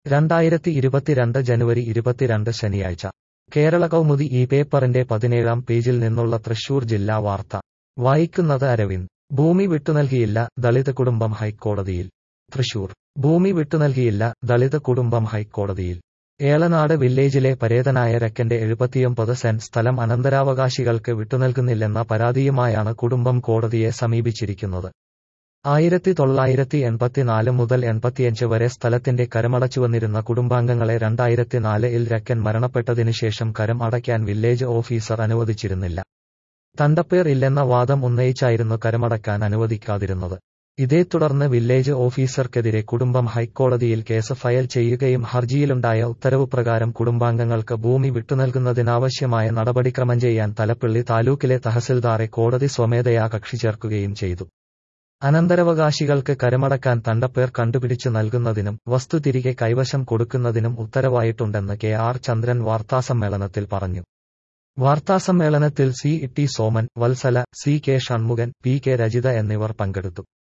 രണ്ടായിരത്തി ഇരുപത്തിരണ്ട് ജനുവരി ഇരുപത്തിരണ്ട് ശനിയാഴ്ച കേരള കൗമുദി ഈ പേപ്പറിന്റെ പതിനേഴാം പേജിൽ നിന്നുള്ള തൃശൂർ ജില്ലാ വാർത്ത വായിക്കുന്നത് അരവിന്ദ് ഭൂമി വിട്ടുനൽകിയില്ല ദളിത് കുടുംബം ഹൈക്കോടതിയിൽ തൃശൂർ ഭൂമി വിട്ടുനൽകിയില്ല ദളിത് കുടുംബം ഹൈക്കോടതിയിൽ ഏളനാട് വില്ലേജിലെ പരേതനായ രക്കന്റെ എഴുപത്തിയൊമ്പത് സെന്റ് സ്ഥലം അനന്തരാവകാശികൾക്ക് വിട്ടുനൽകുന്നില്ലെന്ന പരാതിയുമായാണ് കുടുംബം കോടതിയെ സമീപിച്ചിരിക്കുന്നത് ആയിരത്തി തൊള്ളായിരത്തി എൺപത്തിനാല് മുതൽ എൺപത്തിയഞ്ച് വരെ സ്ഥലത്തിന്റെ കരമടച്ചുവന്നിരുന്ന കുടുംബാംഗങ്ങളെ രണ്ടായിരത്തിനാല് ഇൽ രക്കൻ മരണപ്പെട്ടതിനുശേഷം കരം അടയ്ക്കാൻ വില്ലേജ് ഓഫീസർ അനുവദിച്ചിരുന്നില്ല തണ്ടപ്പേർ ഇല്ലെന്ന വാദം ഉന്നയിച്ചായിരുന്നു കരമടക്കാൻ അനുവദിക്കാതിരുന്നത് ഇതേ തുടർന്ന് വില്ലേജ് ഓഫീസർക്കെതിരെ കുടുംബം ഹൈക്കോടതിയിൽ കേസ് ഫയൽ ചെയ്യുകയും ഹർജിയിലുണ്ടായ ഉത്തരവ് പ്രകാരം കുടുംബാംഗങ്ങൾക്ക് ഭൂമി വിട്ടുനൽകുന്നതിനാവശ്യമായ നടപടിക്രമം ചെയ്യാൻ തലപ്പള്ളി താലൂക്കിലെ തഹസിൽദാറെ കോടതി സ്വമേധയാ കക്ഷി ചേർക്കുകയും ചെയ്തു അനന്തരാവകാശികൾക്ക് കരമടക്കാൻ തണ്ടപ്പേർ കണ്ടുപിടിച്ചു നൽകുന്നതിനും വസ്തു തിരികെ കൈവശം കൊടുക്കുന്നതിനും ഉത്തരവായിട്ടുണ്ടെന്ന് കെ ആർ ചന്ദ്രൻ വാർത്താസമ്മേളനത്തിൽ പറഞ്ഞു വാർത്താസമ്മേളനത്തിൽ C T Soman Vatsala C K Shanmughan P K Rajitha എന്നിവർ പങ്കെടുത്തു